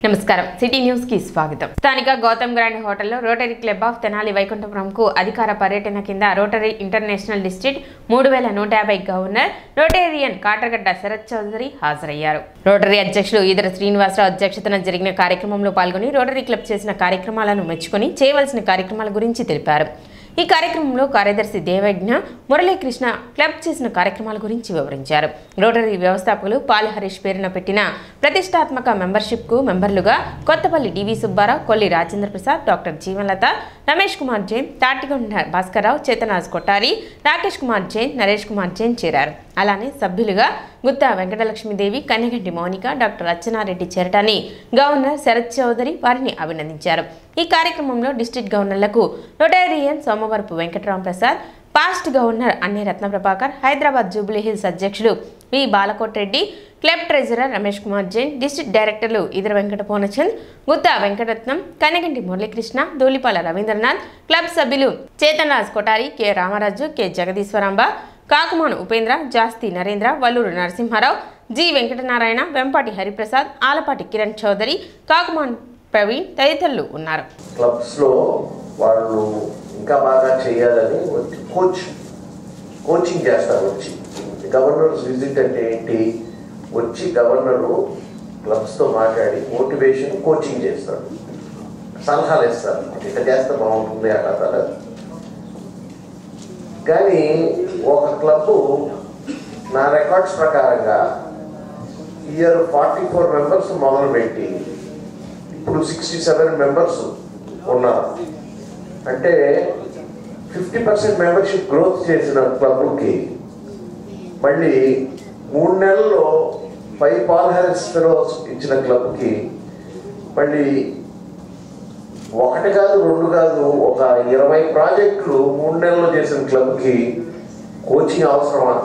నమస్కారం city news కి స్వాగతం స్థానిక గౌతమ్ గ్రాండ్ హోటల్లో రోటరీ క్లబ్ ఆఫ్ తెనాలి వైకుంఠపురంకు అధికార పర్యటన కింద రోటరీ ఇంటర్నేషనల్ డిస్ట్రిక్ట్ మూడు వేల నూట యాభై గవర్నర్ రోటేరియన్ కాటగడ్డ శరత్ చౌదరి హాజరయ్యారు రోటరీ అధ్యక్షులు ఈదర శ్రీనివాసరావు అధ్యక్షతన జరిగిన కార్యక్రమంలో పాల్గొని రోటరీ క్లబ్ చేసిన కార్యక్రమాలను మెచ్చుకొని చేయవలసిన కార్యక్రమాల గురించి తెలిపారు ఈ కార్యక్రమంలో కార్యదర్శి దేవజ్ఞ మురళీకృష్ణ క్లబ్ చేసిన కార్యక్రమాల గురించి వివరించారు రోటరీ వ్యవస్థాపకులు పాల్ హరీష్ పేరున పెట్టిన ప్రతిష్టాత్మక మెంబర్షిప్కు మెంబర్లుగా కొత్తపల్లి డివి సుబ్బారావు కొల్లి రాజేంద్ర ప్రసాద్ డాక్టర్ జీవన్లత రమేష్ కుమార్ జైన్ తాటికొండ భాస్కర్రావు చేతనాజ్ కొట్టారి రాకేష్ కుమార్ జైన్ నరేష్ కుమార్ జైన్ చేరారు అలానే సభ్యులుగా గుత్తా వెంకటలక్ష్మీదేవి కన్యగంటి మౌనిక డాక్టర్ అచ్చెన్నారెడ్డి చేరటాన్ని గవర్నర్ శరత్ చౌదరి వారిని అభినందించారు ఈ కార్యక్రమంలో డిస్టిక్ గవర్నర్లకు rotarian Somavarapu Venkatram Prasad past governor అన్ని రత్న ప్రభాకర్ హైదరాబాద్ జూబ్లీ హిల్స్ అధ్యక్షుడు V Balakot Reddy club treasurer Ramesh Kumar Jain district డైరెక్టర్లు ఇదర వెంకట పూర్ణచంద్ గుత్తా వెంకటరత్నం కనగంటి మురళీకృష్ణ ధూళిపాల రవీంద్రనాథ్ క్లబ్ సభ్యులు Chetan Raj Kothari K Ramaraju K Jagadeeswaramba Kakumanu Upendra Jasti Narendra Valluru Narasimharao G Venkatanarayana Vempati Hariprasad Alapati Kiran Chowdary Kakuman Praveen తదితరులు ఉన్నారు క్లబ్స్లో వాళ్ళు ఇంకా బాగా చేయాలని వచ్చి కోచ్ కోచింగ్ చేస్తారు వచ్చి గవర్నర్స్ విజిట్ అంటే ఏంటి వచ్చి గవర్నరు క్లబ్స్తో మాట్లాడి మోటివేషన్ కోచింగ్ చేస్తాడు సలహాలు ఇస్తారు ఇట్లా చేస్తే బాగుంటుంది అలా అలా కానీ ఒక క్లబ్ నా రికార్డ్స్ ప్రకారంగా ఇయర్ ఫార్టీ ఫోర్ మెంబర్స్ మొదలుపెట్టి ఇప్పుడు సిక్స్టీ సెవెన్ మెంబర్స్ ఉన్నారు అంటే ఫిఫ్టీ పర్సెంట్ మెంబర్షిప్ గ్రోత్ చేసిన క్లబ్కి మళ్ళీ మూడు నెలల్లో ఫైవ్ పాల్ హ్యారెస్ ఫెలోస్ ఇచ్చిన క్లబ్కి మళ్ళీ ఒకటి కాదు రెండు కాదు ఒక ఇరవై ప్రాజెక్టులు మూడు నెలల్లో చేసిన క్లబ్కి కోచింగ్ అవసరమా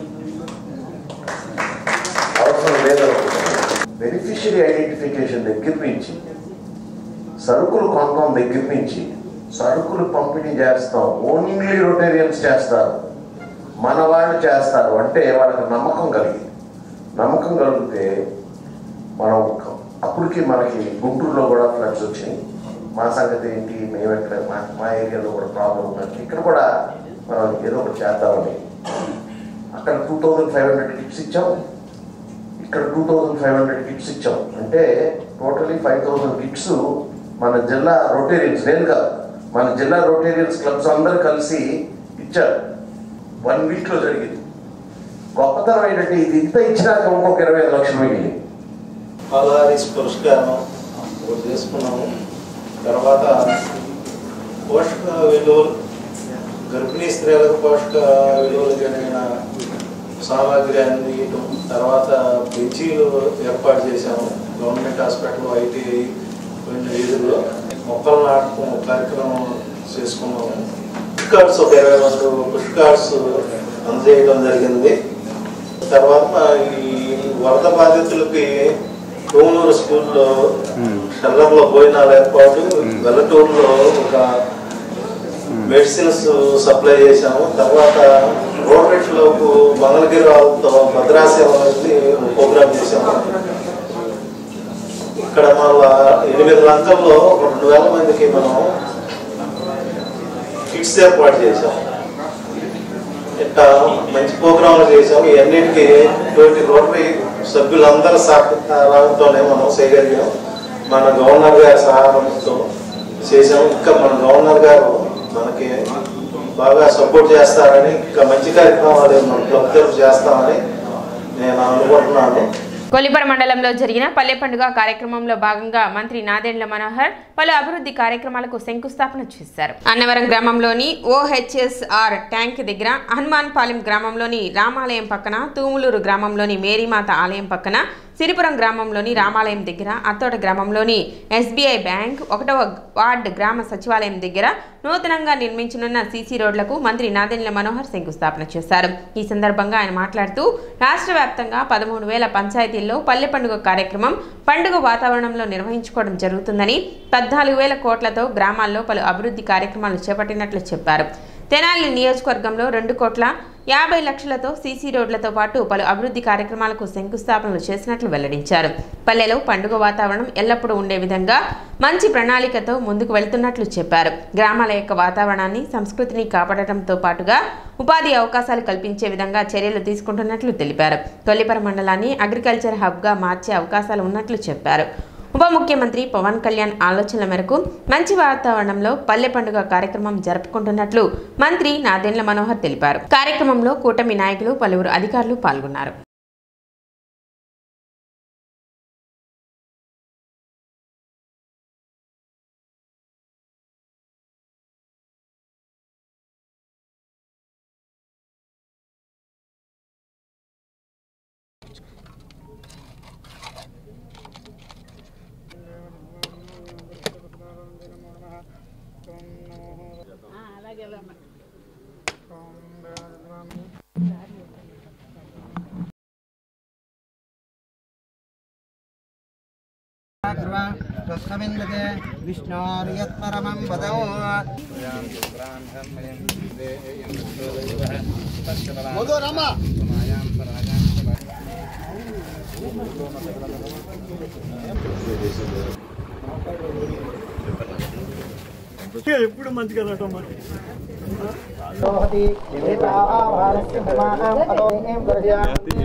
అవసరం లేదనుకుంటున్నాను బెనిఫిషియరీ ఐడెంటిఫికేషన్ దగ్గర నుంచి సరుకులు కొనడం దగ్గర నుంచి సరుకులు పంపిణీ చేస్తాం ఓన్లీ రొటేరియన్స్ చేస్తారు మన వాళ్ళు చేస్తారు అంటే వాళ్ళకి నమ్మకం కలిగింది నమ్మకం కలిగితే మనం అప్పటికి మనకి గుంటూరులో కూడా ఫ్లడ్స్ వచ్చినాయి మా సంగతి ఏంటి మేము ఎక్కడ మా మా ఏరియాలో కూడా ప్రాబ్లం ఉన్నది ఇక్కడ కూడా మనం ఏదో ఒకటి చేద్దామని అక్కడ two thousand five hundred kits ఇచ్చాం ఇక్కడ two thousand five hundred kits ఇచ్చాం అంటే టోటలీ ఫైవ్ థౌజండ్ కిట్స్ మన జిల్లా రొటేరియన్స్ నేను కాదు మన జిల్లా రొటేరియన్స్ క్లబ్స్ అందరూ కలిసి ఇచ్చారు వన్ వీక్లో జరిగింది గొప్పతనం ఏంటంటే ఇది ఇంత ఇచ్చినాక ఇంకొక ఇరవై ఐదు లక్షలు మిగిలింది పలారీస్ పురస్కారం ఒకటి చేసుకున్నాము తర్వాత పోషక విలువలు గర్భిణీ స్త్రీలకు పోషక విలువలు కలిగిన సామాగ్రి అందియటం తర్వాత బెంచీలు ఏర్పాటు చేశాము గవర్నమెంట్ హాస్పిటల్ ఐటీఐ కొన్ని వీధుల్లో మొక్కలు నాటకం కార్యక్రమం చేసుకున్నాము పుష్ కార్డ్స్ ఒక ఇరవై రెండు పుష్ కార్డ్స్ అందజేయడం జరిగింది తర్వాత ఈ వరద బాధితులకి కోమూరు స్కూల్లో షెల్లర్లో భోజనాలు ఏర్పాటు వెల్లటూరులో ఒక మెడిసిన్స్ సప్లై చేశాము తర్వాత రోడ్రెట్లోకి మంగళగిరి వాళ్ళతో భద్రాసేవ అనేది ప్రోగ్రామ్ చేశాము ఇక్కడ మళ్ళా ఎనిమిది లంకల్లో ఒక రెండు వేల మందికి మనం కిట్స్ ఏర్పాటు చేశాం ఇట్లా మంచి ప్రోగ్రాంలు చేసాం ఇవన్నిటికీ ఇటువంటి రోటరీ సభ్యులందరి సహకారంతోనే మనం చేయగలిగాం మన గవర్నర్ గారి సహాయంతో చేసాం ఇంకా మన గవర్నర్ గారు మనకి బాగా సపోర్ట్ చేస్తారని ఇంకా మంచి కార్యక్రమాలు మన క్లబ్ తరఫు చేస్తామని నేను అనుకుంటున్నాను కొల్లిపర మండలంలో జరిగిన పల్లె పండుగ కార్యక్రమంలో భాగంగా మంత్రి నాదెండ్ల మనోహర్ పలు అభివృద్ధి కార్యక్రమాలకు శంకుస్థాపన చేశారు అన్నవరం గ్రామంలోని ఓహెచ్ఎస్ఆర్ ట్యాంక్ దగ్గర హనుమాన్ పాలెం గ్రామంలోని రామాలయం పక్కన తూములూరు గ్రామంలోని మేరీమాత ఆలయం పక్కన సిరిపురం గ్రామంలోని రామాలయం దగ్గర అత్తోట గ్రామంలోని ఎస్బీఐ బ్యాంక్ ఒకటవ వార్డ్ గ్రామ సచివాలయం దగ్గర నూతనంగా నిర్మించనున్న సీసీ రోడ్లకు మంత్రి నాదెండ్ల మనోహర్ శంకుస్థాపన చేశారు ఈ సందర్భంగా ఆయన మాట్లాడుతూ రాష్ట్ర వ్యాప్తంగా పదమూడు వేల పంచాయతీల్లో పల్లె పండుగ కార్యక్రమం పండుగ వాతావరణంలో నిర్వహించుకోవడం జరుగుతుందని పద్నాలుగు వేల కోట్లతో గ్రామాల్లో పలు అభివృద్ధి కార్యక్రమాలు చేపట్టినట్లు చెప్పారు తెనాలి నియోజకవర్గంలో రెండు కోట్ల యాభై లక్షలతో సీసీ రోడ్లతో పాటు పలు అభివృద్ధి కార్యక్రమాలకు శంకుస్థాపనలు చేసినట్లు వెల్లడించారు పల్లెలో పండుగ వాతావరణం ఎల్లప్పుడూ ఉండే విధంగా మంచి ప్రణాళికతో ముందుకు వెళ్తున్నట్లు చెప్పారు గ్రామాల యొక్క వాతావరణాన్ని సంస్కృతిని కాపాడటంతో పాటుగా ఉపాధి అవకాశాలు కల్పించే విధంగా చర్యలు తీసుకుంటున్నట్లు తెలిపారు కొల్లిపర మండలాన్ని అగ్రికల్చర్ హబ్గా మార్చే అవకాశాలు ఉన్నట్లు చెప్పారు ఉప ముఖ్యమంత్రి పవన్ కళ్యాణ్ ఆలోచనల మేరకు మంచి వాతావరణంలో పల్లె పండుగ కార్యక్రమం జరుపుకుంటున్నట్లు మంత్రి నాదెండ్ల మనోహర్ తెలిపారు కార్యక్రమంలో కూటమి నాయకులు పలువురు అధికారులు పాల్గొన్నారు స్వస్మిందతే విష్ణోర్యత్పరమం వదౌ ఎప్పుడు మంచిగా రావటం మరి రోహతి ఏతావారస్య ధర్మాణం అదో ఏం దర్శయ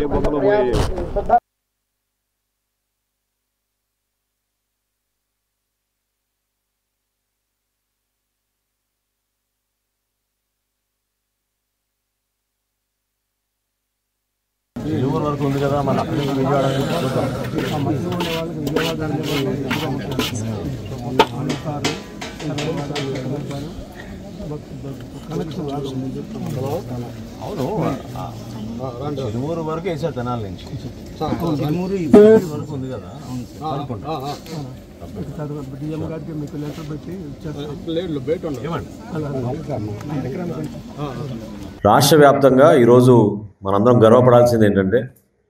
ఊరు వరకు ఉంది కదా మన అక్కడి నుంచి విజయవాడ చూద్దాం అవును తిరుమూరు వరకు వేసారు తెనాల నుంచి వరకు ఉంది కదా అనుకుంటా ఏమండి రాష్ట్ర వ్యాప్తంగా ఈరోజు మనందరం గర్వపడాల్సింది ఏంటంటే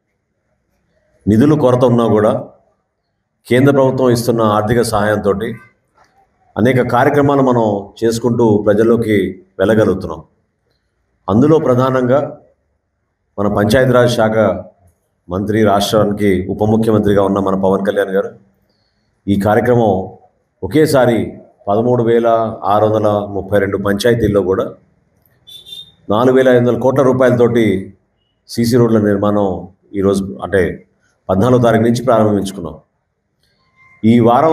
నిధులు కొరత ఉన్నా కూడా కేంద్ర ప్రభుత్వం ఇస్తున్న ఆర్థిక సహాయంతో అనేక కార్యక్రమాలు మనం చేసుకుంటూ ప్రజల్లోకి వెళ్ళగలుగుతున్నాం అందులో ప్రధానంగా మన పంచాయతీరాజ్ శాఖ మంత్రి రాష్ట్రానికి ఉప ముఖ్యమంత్రిగా ఉన్న మన పవన్ కళ్యాణ్ గారు ఈ కార్యక్రమం ఒకేసారి పదమూడు వేల ఆరు వందల ముప్పై రెండు పంచాయతీల్లో కూడా నాలుగు వేల ఐదు వందల కోట్ల రూపాయలతోటి సీసీ రోడ్ల నిర్మాణం ఈరోజు అంటే పద్నాలుగో తారీఖు నుంచి ప్రారంభించుకున్నాం ఈ వారం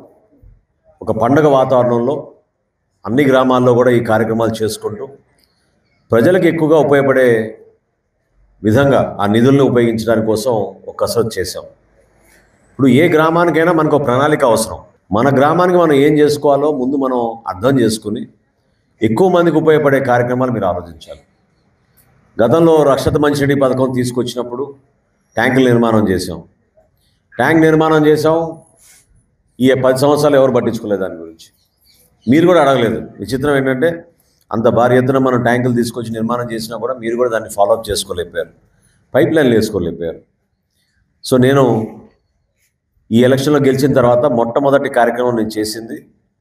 ఒక పండగ వాతావరణంలో అన్ని గ్రామాల్లో కూడా ఈ కార్యక్రమాలు చేసుకుంటూ ప్రజలకు ఎక్కువగా ఉపయోగపడే విధంగా ఆ నిధులను ఉపయోగించడానికి కోసం ఒక కసరత్తు చేశాం ఇప్పుడు ఏ గ్రామానికైనా మనకు ఒక ప్రణాళిక అవసరం మన గ్రామానికి మనం ఏం చేసుకోవాలో ముందు మనం అర్థం చేసుకుని ఎక్కువ మందికి ఉపయోగపడే కార్యక్రమాలు మీరు ఆలోచించాలి గతంలో రక్షత మంచినీటి పథకం తీసుకొచ్చినప్పుడు ట్యాంకుల నిర్మాణం చేసాం ట్యాంక్ నిర్మాణం చేసాం ఈ పది సంవత్సరాలు ఎవరు పట్టించుకోలేదు దాని గురించి మీరు కూడా అడగలేదు విచిత్రం ఏంటంటే అంత భారీ ఎత్తున మనం ట్యాంకులు తీసుకొచ్చి నిర్మాణం చేసినా కూడా మీరు కూడా దాన్ని ఫాలోఅప్ చేసుకోలేకపోయారు పైప్ లైన్లు వేసుకోలేకపోయారు సో నేను ఈ ఎలక్షన్లో గెలిచిన తర్వాత మొట్టమొదటి కార్యక్రమం నేను చేసింది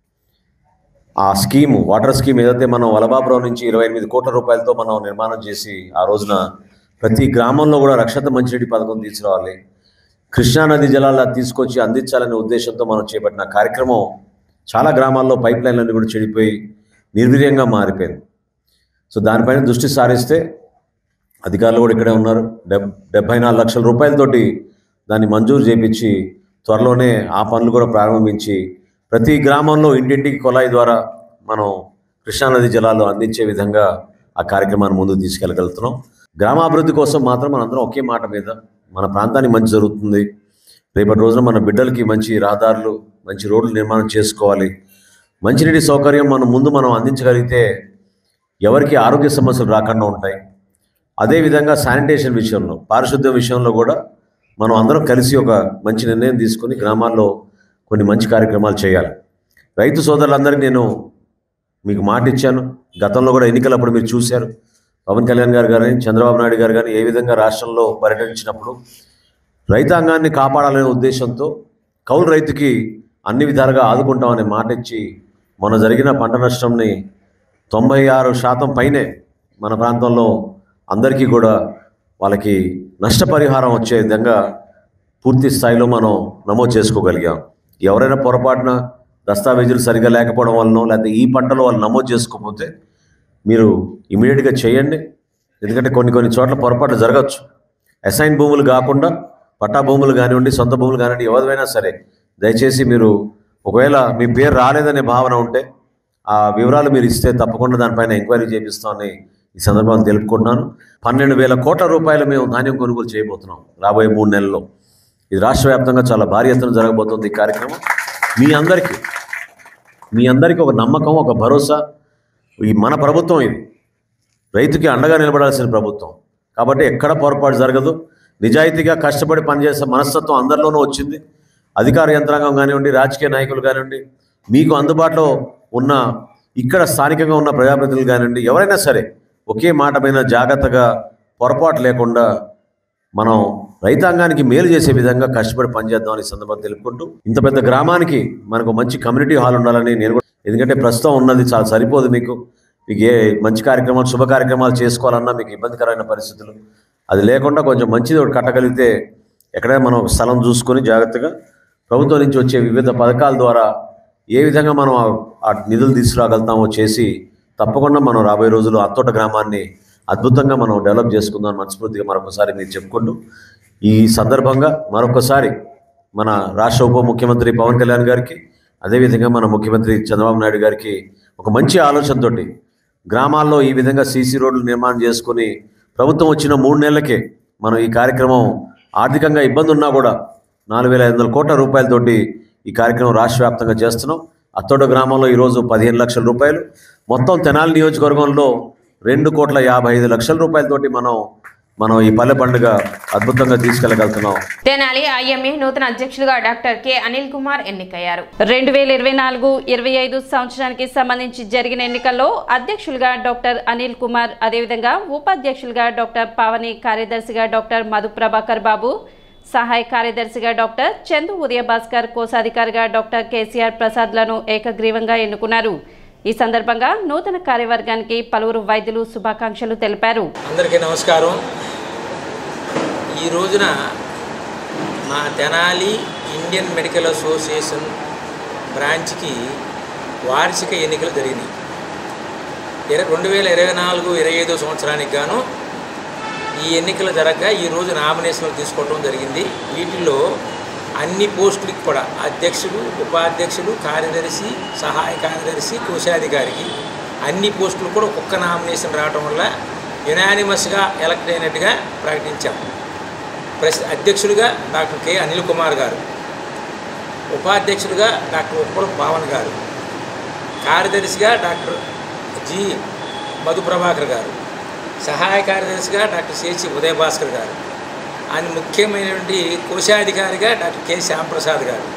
ఆ స్కీమ్ వాటర్ స్కీమ్ ఏదైతే మనం వలభాపురం నుంచి ఇరవై ఎనిమిది కోట్ల రూపాయలతో మనం నిర్మాణం చేసి ఆ రోజున ప్రతి గ్రామంలో కూడా రక్షత మంచినీటి పథకం తీసుకురావాలి కృష్ణానది జలాల తీసుకొచ్చి అందించాలనే ఉద్దేశంతో మనం చేపట్టిన కార్యక్రమం చాలా గ్రామాల్లో పైప్ లైన్లన్నీ కూడా చెడిపోయి నిర్వీర్యంగా మారిపోయింది సో దానిపైన దృష్టి సారిస్తే అధికారులు కూడా ఇక్కడే ఉన్నారు డెబ్ డెబ్బై నాలుగు లక్షల రూపాయలతోటి దాన్ని మంజూరు చేపించి త్వరలోనే ఆ పనులు కూడా ప్రారంభించి ప్రతి గ్రామంలో ఇంటింటికి కొలాయి ద్వారా మనం కృష్ణానది జలాలు అందించే విధంగా ఆ కార్యక్రమాన్ని ముందుకు తీసుకెళ్ళగలుగుతున్నాం గ్రామాభివృద్ధి కోసం మాత్రం మనందరం ఒకే మాట మీద మన ప్రాంతానికి మంచి జరుగుతుంది రేపటి రోజున మన బిడ్డలకి మంచి రహదారులు మంచి రోడ్లు నిర్మాణం చేసుకోవాలి మంచినీటి సౌకర్యం మనం ముందు మనం అందించగలిగితే ఎవరికి ఆరోగ్య సమస్యలు రాకుండా ఉంటాయి అదేవిధంగా శానిటేషన్ విషయంలో పారిశుద్ధ్యం విషయంలో కూడా మనం అందరం కలిసి ఒక మంచి నిర్ణయం తీసుకొని గ్రామాల్లో కొన్ని మంచి కార్యక్రమాలు చేయాలి రైతు సోదరులందరికీ నేను మీకు మాట ఇచ్చాను గతంలో కూడా ఎన్నికలప్పుడు మీరు చూశారు పవన్ కళ్యాణ్ గారు కానీ చంద్రబాబు నాయుడు గారు కానీ ఏ విధంగా రాష్ట్రంలో పర్యటించినప్పుడు రైతాంగాన్ని కాపాడాలనే ఉద్దేశంతో కౌలు రైతుకి అన్ని విధాలుగా ఆదుకుంటామనే మాట ఇచ్చి మొన్న జరిగిన పంట నష్టంని తొంభై ఆరు శాతం పైనే మన ప్రాంతంలో అందరికీ కూడా వాళ్ళకి నష్టపరిహారం వచ్చే విధంగా పూర్తి స్థాయిలో మనం నమోదు చేసుకోగలిగాం ఎవరైనా పొరపాటున దస్తావేజులు సరిగా లేకపోవడం వలన లేకపోతే ఈ పంటలో వాళ్ళు నమోదు చేసుకోకపోతే మీరు ఇమీడియట్గా చేయండి ఎందుకంటే కొన్ని కొన్ని చోట్ల పొరపాట్లు జరగచ్చు అసైన్ భూములు కాకుండా పట్టా భూములు కానివ్వండి సొంత భూములు కానివ్వండి ఎవరివైనా సరే దయచేసి మీరు ఒకవేళ మీ పేరు రాలేదనే భావన ఉంటే ఆ వివరాలు మీరు ఇస్తే తప్పకుండా దానిపైన ఎంక్వైరీ చేపిస్తామని ఈ సందర్భంగా తెలుపుకుంటున్నాను పన్నెండు వేల కోట్ల రూపాయలు మేము ధాన్యం కొనుగోలు చేయబోతున్నాం రాబోయే మూడు నెలల్లో ఇది రాష్ట్ర వ్యాప్తంగా చాలా భారీ ఎత్తున జరగబోతుంది ఈ కార్యక్రమం మీ అందరికీ మీ అందరికీ ఒక నమ్మకం ఒక భరోసా ఈ మన ప్రభుత్వం ఇది రైతుకి అండగా నిలబడాల్సిన ప్రభుత్వం కాబట్టి ఎక్కడ పొరపాటు జరగదు నిజాయితీగా కష్టపడి పనిచేసే మనస్తత్వం అందరిలోనూ వచ్చింది అధికార యంత్రాంగం కానివ్వండి రాజకీయ నాయకులు కానివ్వండి మీకు అందుబాటులో ఉన్న ఇక్కడ స్థానికంగా ఉన్న ప్రజాప్రతినిధులు కానివ్వండి ఎవరైనా సరే ఒకే మాట మీద జాగ్రత్తగా పొరపాటు లేకుండా మనం రైతాంగానికి మేలు చేసే విధంగా కష్టపడి పనిచేద్దామని ఈ సందర్భంగా తెలుపుకుంటూ ఇంత పెద్ద గ్రామానికి మనకు మంచి కమ్యూనిటీ హాల్ ఉండాలని నేను కూడా ఎందుకంటే ప్రస్తుతం ఉన్నది చాలా సరిపోదు మీకు మీకు ఏ మంచి కార్యక్రమాలు శుభ కార్యక్రమాలు చేసుకోవాలన్నా మీకు ఇబ్బందికరమైన పరిస్థితులు అది లేకుండా కొంచెం మంచిది ఒకటి కట్టగలిగితే ఎక్కడైనా మనం ఒక స్థలం చూసుకొని జాగ్రత్తగా ప్రభుత్వం నుంచి వచ్చే వివిధ పథకాల ద్వారా ఏ విధంగా మనం ఆ- ఆ నిధులు తీసుకురాగలుగుతామో చేసి తప్పకుండా మనం రాబోయే రోజుల్లో అత్తోట గ్రామాన్ని అద్భుతంగా మనం డెవలప్ చేసుకుందాం మనస్ఫూర్తిగా మరొకసారి మీరు చెప్పుకుంటూ ఈ సందర్భంగా మరొకసారి మన రాష్ట్ర ఉప ముఖ్యమంత్రి పవన్ కళ్యాణ్ గారికి అదేవిధంగా మన ముఖ్యమంత్రి చంద్రబాబు నాయుడు గారికి ఒక మంచి ఆలోచనతోటి గ్రామాల్లో ఈ విధంగా సీసీ రోడ్లు నిర్మాణం చేసుకొని ప్రభుత్వం వచ్చిన మూడు నెలలకే మనం ఈ కార్యక్రమం ఆర్థికంగా ఇబ్బంది ఉన్నా కూడా నాలుగు వేల ఐదు వందల కోట్ల రూపాయలతోటి ఈ కార్యక్రమం రాష్ట్ర వ్యాప్తంగా చేస్తున్నాం అత్తోట గ్రామంలో ఈరోజు పదిహేను లక్షల రూపాయలు మొత్తం తెనాలి నియోజకవర్గంలో రెండు కోట్ల యాభై ఐదు లక్షల రూపాయలతోటి మనం మనం ఈ పల్లె పండుగ అద్భుతంగా తీసుకెళ్ళగలుగుతున్నాం తెనాలి ఐఎంఏ నూతన అధ్యక్షులుగా డాక్టర్ కె అనిల్ కుమార్ ఎన్నికయ్యారు రెండు వేల ఇరవై నాలుగు ఇరవై ఐదు సంవత్సరానికి సంబంధించి జరిగిన ఎన్నికల్లో అధ్యక్షులుగా డాక్టర్ అనిల్ కుమార్ అదేవిధంగా ఉపాధ్యక్షులుగా డాక్టర్ పావని కార్యదర్శిగా డాక్టర్ మధు ప్రభాకర్ బాబు సహాయ కార్యదర్శిగా డాక్టర్ చందు ఉదయ భాస్కర్ కోశాధికారిగా డాక్టర్ కేసీఆర్ ప్రసాద్లను ఏకగ్రీవంగా ఎన్నుకున్నారు ఈ సందర్భంగా నూతన కార్యవర్గానికి పలువురు వైద్యులు శుభాకాంక్షలు తెలిపారు అందరికీ నమస్కారం ఈ రోజున మా తెనాలి ఇండియన్ మెడికల్ అసోసియేషన్ బ్రాంచ్కి వార్షిక ఎన్నికలు జరిగినాయి ఇర రెండు వేల ఇరవై నాలుగు ఇరవై ఐదో సంవత్సరానికి గాను ఈ ఎన్నికలు జరగగా ఈరోజు నామినేషన్లు తీసుకోవడం జరిగింది వీటిల్లో అన్ని పోస్టులకి కూడా అధ్యక్షుడు ఉపాధ్యక్షుడు కార్యదర్శి సహాయ కార్యదర్శి కోశాధికారికి అన్ని పోస్టులు కూడా ఒక్క నామినేషన్ రావడం వల్ల యునానిమస్గా ఎలక్ట్ అయినట్టుగా ప్రకటించాం ప్రెస్ అధ్యక్షుడిగా డాక్టర్ కె అనిల్ కుమార్ గారు ఉపాధ్యక్షుడిగా డాక్టర్ ఉప్పల భావన్ గారు కార్యదర్శిగా డాక్టర్ జి మధు ప్రభాకర్ గారు సహాయ కార్యదర్శిగా డాక్టర్ సిహెచ్ ఉదయ భాస్కర్ గారు ఆయన ముఖ్యమైనటువంటి కోశాధికారిగా డాక్టర్ కె శ్యాంప్రసాద్ గారు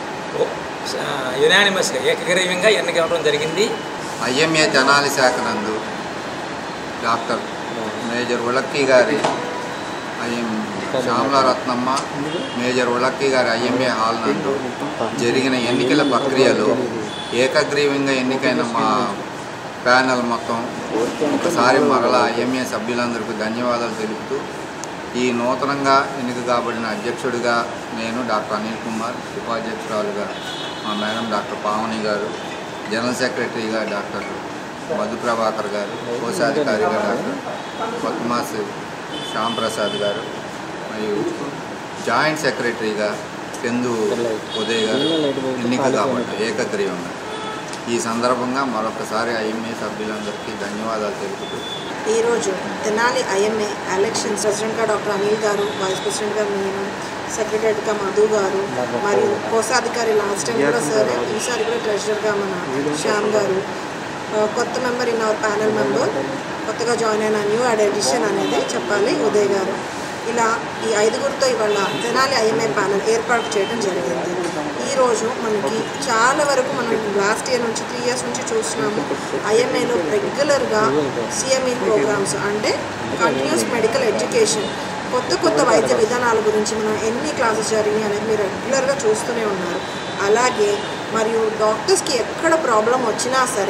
యునానిమస్గా ఏకగ్రీవంగా ఎన్నికవడం జరిగింది ఐఎంఏ తెనాలి శాఖ నందు డాక్టర్ మేజర్ ఉలక్కి గారి ఐఎం శ్యామలారత్నమ్మ మేజర్ ఉలక్కి గారి ఐఎంఏ హాల్ నందు జరిగిన ఎన్నికల ప్రక్రియలో ఏకగ్రీవంగా ఎన్నికైన మా ప్యానల్ మొత్తం ఒకసారి మరలా ఐఎంఏ సభ్యులందరికీ ధన్యవాదాలు తెలుపుతూ ఈ నూతనంగా ఎన్నిక కాబడిన అధ్యక్షుడిగా నేను డాక్టర్ అనిల్ కుమార్ ఉపాధ్యక్షురాలుగా మా మేడం డాక్టర్ పావని గారు జనరల్ సెక్రటరీగా డాక్టర్ మధు ప్రభాకర్ గారు కోశాధికారిగా డాక్టర్ పద్మాస్ శ్యామ్ ప్రసాద్ గారు మరియు జాయింట్ సెక్రటరీగా చందు ఉదయ్ గారు ఎన్నిక కాబట్టి ఏకగ్రీవంగా ఈ సందర్భంగా మరొకసారి ఐఎంఏ సభ్యులందరికీ ధన్యవాదాలు తెలుపుతూ ఈరోజు తెనాలి ఐఎంఏ ఎలక్షన్స్ ప్రెసిడెంట్గా డాక్టర్ అనిల్ గారు వైస్ ప్రెసిడెంట్గా నేను సెక్రటరీగా మధు గారు మరియు కోశాధికారి లాస్ట్ టైం కూడా సార్ ఈసారి కూడా ట్రెజరర్గా మన శ్యామ్ గారు ఆ, కొత్త member in our panel member కొత్తగా జాయిన్ అయిన న్యూ అడిషన్ అనేది చెప్పాలి ఉదయ్ గారు ఇలా ఈ ఐదుగురితో ఇవాళ తెనాలి ఐఎంఏ ప్యానల్ ఏర్పాటు చేయడం జరిగింది ఈరోజు మనకి చాలా వరకు మనం లాస్ట్ ఇయర్ నుంచి త్రీ ఇయర్స్ నుంచి చూస్తున్నాము ఐఎంఏలో రెగ్యులర్గా సిఎంఈ ప్రోగ్రామ్స్ అంటే కంటిన్యూస్ మెడికల్ ఎడ్యుకేషన్ కొత్త కొత్త వైద్య విధానాల గురించి మనం ఎన్ని క్లాసెస్ జరిగినాయి అనేది మీరు రెగ్యులర్గా చూస్తూనే ఉన్నారు అలాగే మరియు డాక్టర్స్కి ఎక్కడ ప్రాబ్లం వచ్చినా సరే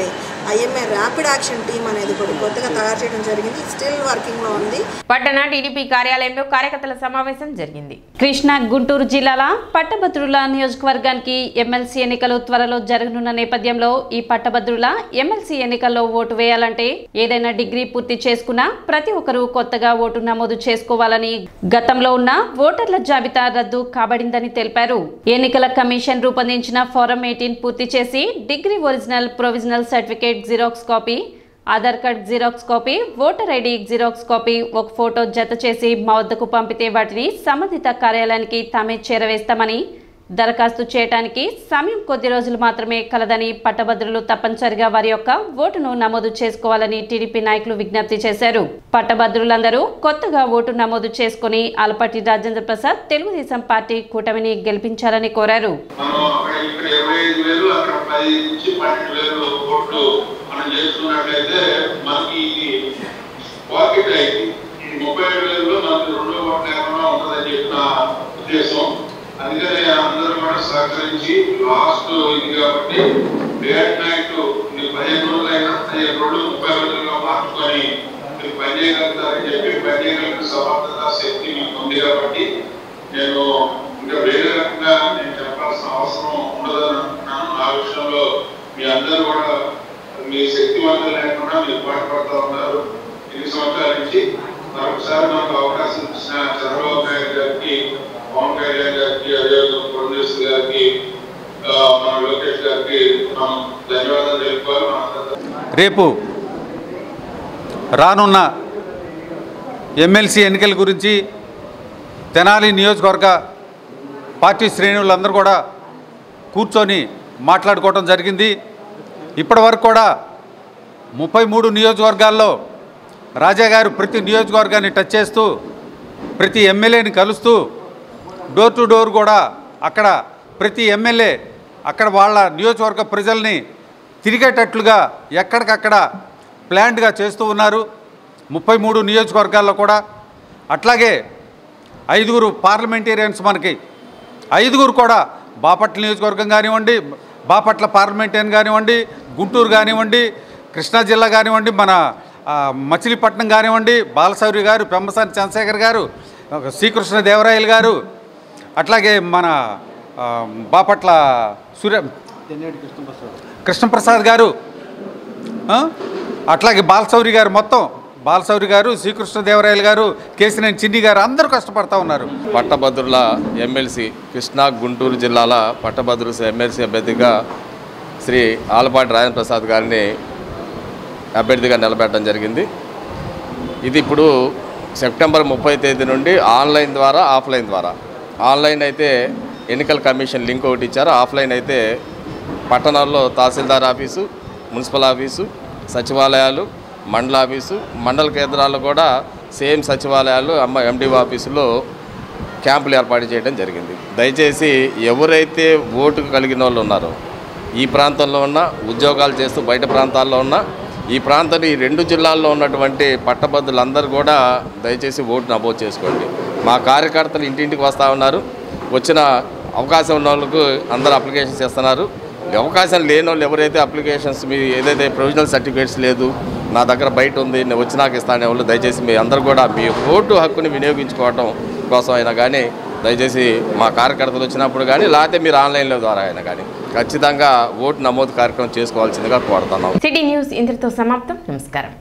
ఐఎంఏ ర్యాపిడ్ యాక్షన్ టీమ్ అనేది కూడా కొత్తగా తయారు చేయడం జరిగింది స్టిల్ వర్కింగ్లో ఉంది పట్టణ టీడీపీ కార్యాలయంలో కార్యకర్తల సమావేశం జరిగింది కృష్ణా గుంటూరు జిల్లాల పట్టభద్రుల నియోజకవర్గానికి ఎమ్మెల్సీ ఎన్నికలు త్వరలో జరగనున్న నేపథ్యంలో ఈ పట్టభద్రుల ఎమ్మెల్సీ ఎన్నికల్లో ఓటు వేయాలంటే ఏదైనా డిగ్రీ పూర్తి చేసుకున్నా ప్రతి ఒక్కరూ కొత్తగా ఓటు నమోదు చేసుకోవాలని గతంలో ఉన్న ఓటర్ల జాబితా రద్దు కాబడిందని తెలిపారు ఎన్నికల కమిషన్ రూపొందించిన ఫారం ఎయిటీన్ పూర్తి చేసి degree original provisional certificate xerox copy Aadhaar card xerox copy voter ID xerox copy ఒక ఫోటో జత చేసి మా వద్దకు పంపితే వాటిని సంబంధిత కార్యాలయానికి తామే చేరవేస్తామని దరఖాస్తు చేయడానికి సమయం కొద్ది రోజులు మాత్రమే కలదని పట్టభద్రులు తప్పనిసరిగా వారి యొక్క ఓటును నమోదు చేసుకోవాలని టీడీపీ నాయకులు విజ్ఞప్తి చేశారు పట్టభద్రులందరూ కొత్తగా ఓటు నమోదు చేసుకుని ఆలపాటి రాజేంద్ర ప్రసాద్ తెలుగుదేశం పార్టీ కూటమిని గెలిపించాలని కోరారు మనం అక్కడ ఇక్కడ ఇరవై ఐదు వేలు అక్కడ పది నుంచి పన్నెండు వేలు ఓట్లు మనం చేసుకున్నట్లయితే మనకి ఇది పాకెట్ అయింది ఈ ముప్పై ఏడు వేలలో మనకి రెండో ఓట్లు ఏమైనా ఉంటుందని చెప్పిన ఉద్దేశం అందుకని అందరూ కూడా సహకరించి లాస్ట్ ఇది కాబట్టి డేట్ నైట్ ఈ పదిహేను రోజులు అయినా పదిహేను రోజులు ముప్పై రోజులుగా మార్చుకొని మీరు పని చేయగలుగుతారని చెప్పి పని చేయగలిగిన సమర్థత శక్తి మీకు ఉంది కాబట్టి నేను ఇంకా వేరే రకంగా నేను చెప్పాల్సిన అవసరం ఉండదని అనుకుంటున్నాను ఆ విషయంలో మీ అందరూ కూడా మీ శక్తివంతం లేకుండా మీరు పాటుపడుతూ ఉన్నారు ఎన్ని సంవత్సరాల నుంచి మరొకసారి మనకు అవకాశం ఇచ్చిన చంద్రబాబు నాయుడు గారికి పవన్ కళ్యాణ్ గారికి అదేవిధంగా పురంధేశ్వరి గారికి ఆ, మన లోకేష్ గారికి మనం ధన్యవాదాలు తెలుపుకోవాలి మన రేపు రానున్న ఎమ్మెల్సీ ఎన్నికల గురించి తెనాలి నియోజకవర్గ పార్టీ శ్రేణులందరూ కూడా కూర్చొని మాట్లాడుకోవడం జరిగింది ఇప్పటి వరకు కూడా ముప్పై మూడు నియోజకవర్గాల్లో రాజా గారు ప్రతి నియోజకవర్గాన్ని టచ్ చేస్తూ ప్రతి ఎమ్మెల్యేని కలుస్తూ డోర్ టు డోర్ కూడా అక్కడ ప్రతి ఎమ్మెల్యే అక్కడ వాళ్ళ నియోజకవర్గ ప్రజల్ని తిరిగేటట్లుగా ఎక్కడికక్కడ ప్లాన్డ్గా చేస్తూ ఉన్నారు ముప్పై మూడు నియోజకవర్గాల్లో కూడా అట్లాగే ఐదుగురు పార్లమెంటేరియన్స్ మనకి ఐదుగురు కూడా బాపట్ల నియోజకవర్గం కానివ్వండి బాపట్ల పార్లమెంటేరియన్ కానివ్వండి గుంటూరు కానివ్వండి కృష్ణా జిల్లా కానివ్వండి మన ఆ, మచిలీపట్నం కానివ్వండి బాలశౌరి గారు పెంబసాని చంద్రశేఖర్ గారు శ్రీకృష్ణ దేవరాయలు గారు అట్లాగే మన ఆ, బాపట్ల సూర్య కృష్ణప్రసాద్ గారు ఆ? అట్లాగే బాలశౌరి గారు మొత్తం బాలశౌరి గారు శ్రీకృష్ణదేవరాయలు గారు కేసినేని చిన్ని గారు అందరూ కష్టపడతా ఉన్నారు పట్టభద్రుల ఎమ్మెల్సీ కృష్ణా గుంటూరు జిల్లాల పట్టభద్రుల ఎమ్మెల్సీ అభ్యర్థిగా శ్రీ ఆలపాటి రాజేంద్ర ప్రసాద్ గారిని అభ్యర్థిగా నిలబెట్టడం జరిగింది ఇది ఇప్పుడు సెప్టెంబర్ ముప్పై తేదీ నుండి ఆన్లైన్ ద్వారా ఆఫ్లైన్ ద్వారా ఆన్లైన్ అయితే ఎన్నికల కమిషన్ లింక్ ఒకటి ఇచ్చారు ఆఫ్లైన్ అయితే పట్టణాల్లో తహసీల్దార్ ఆఫీసు మున్సిపల్ ఆఫీసు సచివాలయాలు మండల ఆఫీసు మండల కేంద్రాల్లో కూడా సేమ్ సచివాలయాలు అమ్మ ఎండిఓ ఆఫీసులో క్యాంపులు ఏర్పాటు చేయడం జరిగింది దయచేసి ఎవరైతే ఓటు కలిగిన వాళ్ళు ఉన్నారో ఈ ప్రాంతంలో ఉన్న ఉద్యోగాలు చేస్తూ బయట ప్రాంతాల్లో ఉన్న ఈ ప్రాంతంలో ఈ రెండు జిల్లాల్లో ఉన్నటువంటి పట్టభద్రులందరూ కూడా దయచేసి ఓటు నమోదు చేసుకోండి మా కార్యకర్తలు ఇంటింటికి వస్తూ ఉన్నారు వచ్చిన అవకాశం ఉన్న వాళ్ళకు అందరూ అప్లికేషన్స్ ఇస్తున్నారు అవకాశం లేని వాళ్ళు ఎవరైతే అప్లికేషన్స్ మీ ఏదైతే ప్రొవిజనల్ సర్టిఫికేట్స్ లేదు నా దగ్గర బయట ఉంది నేను వచ్చినాక ఇస్తానే వాళ్ళు దయచేసి మీ అందరూ కూడా మీ ఓటు హక్కుని వినియోగించుకోవడం కోసం అయినా కానీ దయచేసి మా కార్యకర్తలు వచ్చినప్పుడు కానీ లేకపోతే మీరు ఆన్లైన్లో ద్వారా అయినా కానీ ఖచ్చితంగా ఓటు నమోదు కార్యక్రమం చేసుకోవాల్సిందిగా కోరుతున్నాం సిటీ న్యూస్ ఇంతటితో సమాప్తం నమస్కారం